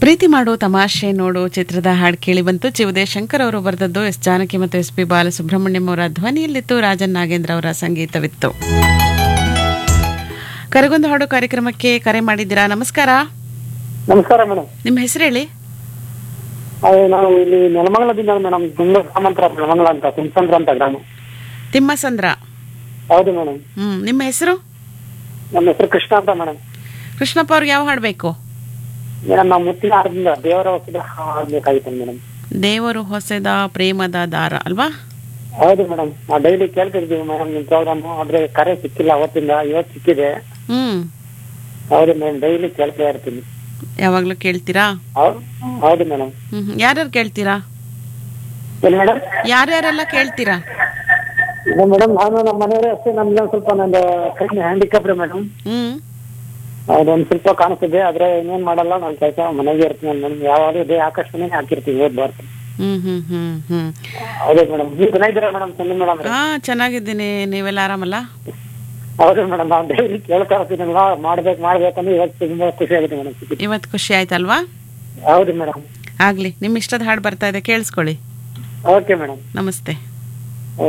ಪ್ರೀತಿ ಮಾಡೋ ತಮಾಷೆ ನೋಡು ಚಿತ್ರದ ಹಾಡು ಕೇಳಿ ಬಂತು ಚಿ ಉದಯ ಶಂಕರ್ ಅವರು ಬರೆದದ್ದು ಎಸ್ ಜಾನಕಿ ಮತ್ತು ಎಸ್ ಪಿ ಬಾಲಸುಬ್ರಹ್ಮಣ್ಯಂ ಅವರ ಧ್ವನಿಯಲ್ಲಿತ್ತು ರಾಜನ್ ನಾಗೇಂದ್ರ ಅವರ ಸಂಗೀತವಿತ್ತು ಕರಗೊಂದು ಹಾಡು ಕಾರ್ಯಕ್ರಮಕ್ಕೆ ಕರೆ ಮಾಡಿದ್ದೀರಾ ನಮಸ್ಕಾರ ನಮಸ್ಕಾರ ಮೇಡಮ್ ನಿಮ್ಮ ಹೆಸರು ಹೇಳಿ ಅದೇ ನಾವು ಇಲ್ಲಿ ನೆಲಮಂಗಲದಿಂದ ಮೇಡಮ್ ಬೆಂಗಳೂರು ಗ್ರಾಮಾಂತರ ನೆಲಮಂಗಲ ಅಂತ ಕುಂಸಂದ್ರ ಅಂತ ಗ್ರಾಮ ತಿಮ್ಮಸಂದ್ರ ಹೌದು ಮೇಡಮ್ ಹ್ಮ್ ನಿಮ್ಮ ಹೆಸರು ನಮ್ಮ ಹೆಸರು ಕೃಷ್ಣ ಅಂತ ಮೇಡಮ್ ಕೃಷ್ಣಪ್ಪ ಅವ್ರಿಗೆ ಯಾವ ಹಾಡು ಬೇಕು ಮೇಡಮ್ ನಾವು ಮುತ್ತಿನ ಹಾರದಿಂದ ದೇವರ ಹೊಸದ ಆಗ್ಬೇಕಾಗಿತ್ತು ಮೇಡಮ್ ದೇವರು ಹೊಸದ ಪ್ರೇಮದ ದಾರ ಅಲ್ವಾ ಹೌದು ಮೇಡಮ್ ನಾವು ಡೈಲಿ ಕೇಳ್ತಿರ್ತೀವಿ ಮೇಡಮ್ ನಿಮ್ಮ ಪ್ರೋಗ್ರಾಮ್ ಆದ್ರೆ ಕರೆ ಸಿಕ್ಕಿಲ್ಲ ಅವತ್ತಿಂದ ಇವತ್ತು ಸಿಕ್ಕಿದೆ ಹ್ಮ್ ಹೌದು ಮೇಡಮ್ ಡೈಲಿ ಕೇಳ್ತಾ ಇರ್ತೀನಿ ಯಾವಾಗ್ಲೂ ಕೇಳ್ತೀರಾ ಹೌ- ಹೌದು ಮೇಡಮ್ ಹ್ಮ್ ಯಾರ್ಯಾರು ಕೇಳ್ತೀರಾ ಏನು ಮೇಡಮ್ ಯಾರ್ಯಾರೆಲ್ಲ ಕೇಳ್ತೀರಾ ಇಲ್ಲ ಮೇಡಮ್ ನಾನು ನಮ್ಮ ಮನೆಯವರೇ ಅಷ್ಟೇ ನಮ್ಗೆ ಒಂದ್ ಸ್ವಲ್ಪ ನಂದು ಕೈ ಹ್ಯಾಂಡಿಕ್ಯಾಪ್ ರೀ ಮೇಡಮ್ ಹ್ಮ್ ಅದೊಂದು ಸ್ವಲ್ಪ ಕಾಣಿಸ್ತಿದೆ ಆದ್ರೆ ಇನ್ನೇನ್ ಮಾಡಲ್ಲ ನಾನು ಕೆಲಸ ಮನೆಗೆ ಇರ್ತೀನಿ ಮೇಡಮ್ ಯಾವಾಗಲೂ ಇದೇ ಆಕರ್ಷಣೆ ಹಾಕಿರ್ತೀವಿ ಓದ್ ಬರ್ತೀನಿ ಹ್ಮ್ ಹ್ಮ್ ಹ್ಮ್ ಹ್ಮ್ ಹೌದು ಮೇಡಮ್ ನೀವು ಚೆನ್ನಾಗಿದ್ದೀರಾ ಮೇಡಮ್ ಚೆನ್ನಿ ಮೇಡಮ್ ಹಾ ಚೆನ್ನಾಗಿದ್ದೀನಿ ನೀವೆಲ್ಲ ಆರಾಮಲ್ಲ ಹೌದು ಮೇಡಮ್ ನಾವು ಡೈಲಿ ಕೇಳ್ತಾ ಇರ್ತೀನಿ ಮಾಡ್ಬೇಕು ಮಾಡ್ಬೇಕಂದ್ರೆ ಇವತ್ತು ತುಂಬಾ ಖುಷಿ ಆಗುತ್ತೆ ಮೇಡಮ್ ಇವತ್ತು ಖುಷಿ ಆಯ್ತಲ್ವಾ ಹೌದು ಮೇಡಮ್ ಆಗ್ಲಿ ನಿಮ್ಮ ಇಷ್ಟದ ಹಾಡು ಬರ್ತಾ ಇದೆ ಕೇಳಿಸ್ಕೊಳ್ಳಿ ಓಕೆ ಮೇಡಮ್ ನಮಸ್ತೆ